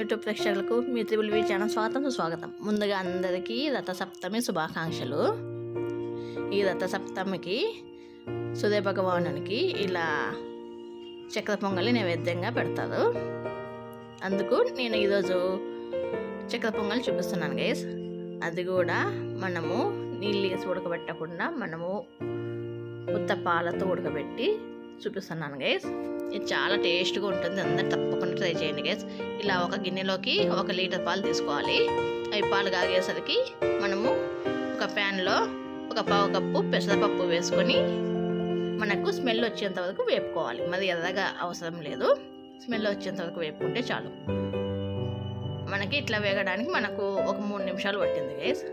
YouTube ప్రేక్షకులకు మీ triple వి channel స్వాగతం సుస్వాగతం ముందుగా అందరికీ రథసప్తమి శుభాకాంక్షలు ఈ రథసప్తమికి సూర్య భగవానునికి ఇలా చక్కెర పొంగలి నైవేద్యంగా పెడతారు అందుకు నేను ఈరోజు చక్కెర పొంగల్ చూపిస్తున్నాను గైస్ అది కూడా మనము నీళ్ళు వేసి ఉడకబెట్టకుండా మనము ఉత్త పాలతో ఉడకబెట్టి చూపిస్తున్నాను గైస్ ఇది చాలా టేస్ట్గా ఉంటుంది అందరు తప్పకుండా ట్రై చేయండి గైస్ ఇలా ఒక గిన్నెలోకి ఒక లీటర్ పాలు తీసుకోవాలి అవి పాలు కాగేసరికి మనము ఒక ప్యాన్లో ఒక పావు కప్పు పెసరపప్పు వేసుకొని మనకు స్మెల్ వచ్చేంత వరకు వేపుకోవాలి మరి ఎర్రగా అవసరం లేదు స్మెల్ వచ్చేంత వరకు వేపుకుంటే చాలు మనకి ఇట్లా వేగడానికి మనకు ఒక మూడు నిమిషాలు పట్టింది గైస్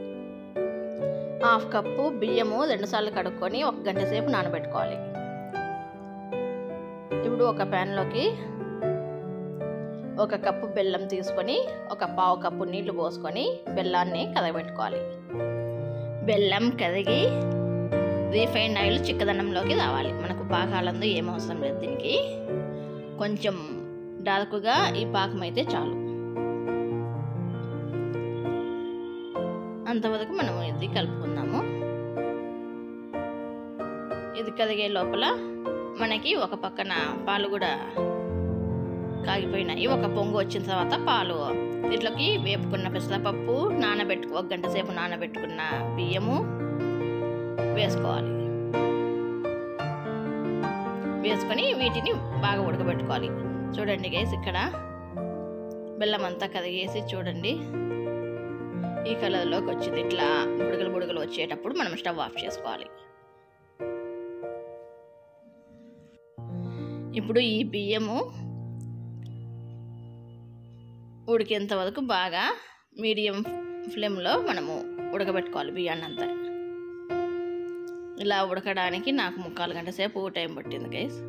హాఫ్ కప్పు బియ్యము రెండుసార్లు కడుక్కొని ఒక గంట సేపు నానబెట్టుకోవాలి ఇప్పుడు ఒక ప్యాన్లోకి ఒక కప్పు బెల్లం తీసుకొని ఒక పావు కప్పు నీళ్లు పోసుకొని బెల్లాన్ని కరగబెట్టుకోవాలి బెల్లం కరిగి రీఫైండ్ ఆయిల్ చిక్కదనంలోకి రావాలి మనకు పాకాలందు ఏం అవసరం లేదు దీనికి కొంచెం డార్క్గా ఈ పాకం అయితే చాలు అంతవరకు మనం ఇది కలుపుకుందాము ఇది కరిగే లోపల మనకి ఒక పక్కన పాలు కూడా కాగిపోయినాయి ఒక పొంగు వచ్చిన తర్వాత పాలు ఇట్లోకి వేపుకున్న పెసరపప్పు నానబెట్టుకు ఒక గంట సేపు నానబెట్టుకున్న బియ్యము వేసుకోవాలి వేసుకొని వీటిని బాగా ఉడకబెట్టుకోవాలి చూడండి గైస్ ఇక్కడ బెల్లం అంతా కరిగేసి చూడండి ఈ కలర్లోకి వచ్చింది ఇట్లా బుడగలు బుడగలు వచ్చేటప్పుడు మనం స్టవ్ ఆఫ్ చేసుకోవాలి ఇప్పుడు ఈ బియ్యము ఉడికేంత వరకు బాగా మీడియం ఫ్లేమ్లో మనము ఉడకబెట్టుకోవాలి బియ్యాన్ని అంతా ఇలా ఉడకడానికి నాకు ముక్కాలు గంట సేపు టైం పట్టింది గైస్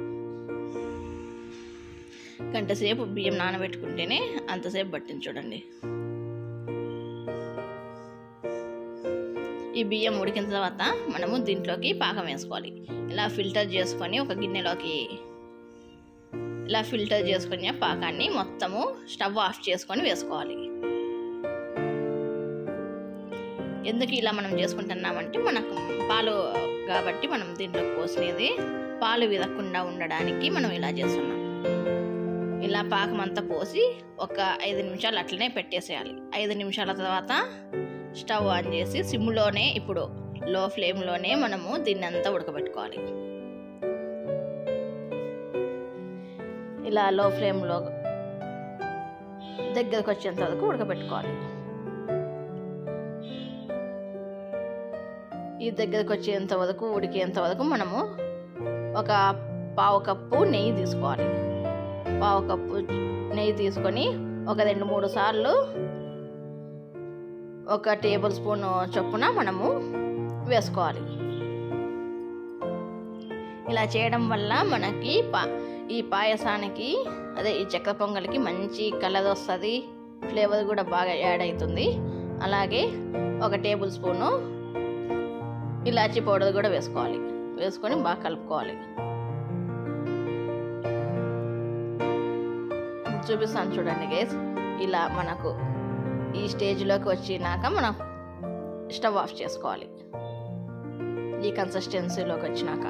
గంట సేపు బియ్యం నానబెట్టుకుంటేనే అంతసేపు పట్టింది చూడండి ఈ బియ్యం ఉడికిన తర్వాత మనము దీంట్లోకి పాకం వేసుకోవాలి ఇలా ఫిల్టర్ చేసుకొని ఒక గిన్నెలోకి ఇలా ఫిల్టర్ చేసుకుని పాకాన్ని మొత్తము స్టవ్ ఆఫ్ చేసుకొని వేసుకోవాలి ఎందుకు ఇలా మనం చేసుకుంటున్నామంటే మనకు పాలు కాబట్టి మనం దీంట్లోకి పోసినది పాలు విరగకుండా ఉండడానికి మనం ఇలా చేస్తున్నాం ఇలా పాకం అంతా పోసి ఒక ఐదు నిమిషాలు అట్లనే పెట్టేసేయాలి ఐదు నిమిషాల తర్వాత స్టవ్ ఆన్ చేసి సిమ్లోనే ఇప్పుడు లో ఫ్లేమ్లోనే మనము దీన్ని అంతా ఉడకబెట్టుకోవాలి ఇలా లో ఫ్లేమ్లో దగ్గరకు వచ్చేంత వరకు ఉడకబెట్టుకోవాలి ఈ దగ్గరకు వచ్చేంత వరకు ఉడికేంత వరకు మనము ఒక పావు కప్పు నెయ్యి తీసుకోవాలి పావు కప్పు నెయ్యి తీసుకొని ఒక రెండు మూడు సార్లు ఒక టేబుల్ స్పూన్ చొప్పున మనము వేసుకోవాలి ఇలా చేయడం వల్ల మనకి పా ఈ పాయసానికి అదే ఈ చక్కెర పొంగల్కి మంచి కలర్ వస్తుంది ఫ్లేవర్ కూడా బాగా యాడ్ అవుతుంది అలాగే ఒక టేబుల్ స్పూను ఇలాచీ పౌడర్ కూడా వేసుకోవాలి వేసుకొని బాగా కలుపుకోవాలి చూపిస్తాను చూడండి గేస్ ఇలా మనకు ఈ స్టేజ్లోకి వచ్చినాక మనం స్టవ్ ఆఫ్ చేసుకోవాలి ఈ కన్సిస్టెన్సీలోకి వచ్చినాక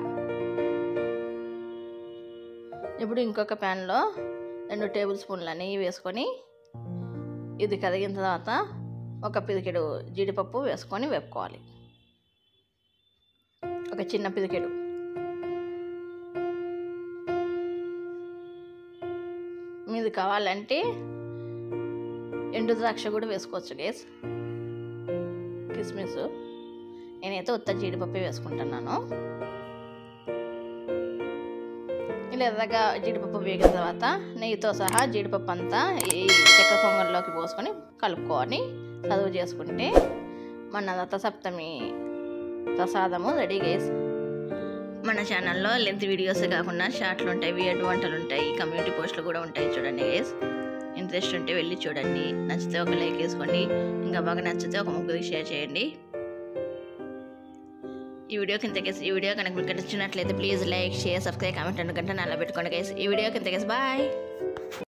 ఇప్పుడు ఇంకొక ప్యాన్లో రెండు టేబుల్ స్పూన్ల నెయ్యి వేసుకొని ఇది కరిగిన తర్వాత ఒక పిదికెడు జీడిపప్పు వేసుకొని వేపుకోవాలి ఒక చిన్న పిదికెడు మీది కావాలంటే ఎండు ద్రాక్ష కూడా వేసుకోవచ్చు గేస్ కిస్మిస్ నేనైతే ఉత్త జీడిపప్పు వేసుకుంటున్నాను ఇలా ఎర్రగా జీడిపప్పు వేగిన తర్వాత నెయ్యితో సహా జీడిపప్పు అంతా ఈ చక్కెర పొంగల్లోకి పోసుకొని కలుపుకొని చదువు చేసుకుంటే మన రథసప్తమి ప్రసాదము రెడీ గేస్ మన ఛానల్లో లెంత్ వీడియోస్ కాకుండా షార్ట్లు ఉంటాయి వియడ్ వంటలు ఉంటాయి కమ్యూనిటీ పోస్టులు కూడా ఉంటాయి చూడండి గేస్ ఇంట్రెస్ట్ ఉంటే వెళ్ళి చూడండి నచ్చితే ఒక లైక్ వేసుకోండి ఇంకా బాగా నచ్చితే ఒక ముగ్గురికి షేర్ చేయండి ఈ వీడియో కింద కేసు ఈ వీడియో కనుక మీకు నచ్చినట్లయితే please like share subscribe comment and గంట నల్ల పెట్టుకోండి గైస్ ఈ వీడియో కింద కేసు బాయ్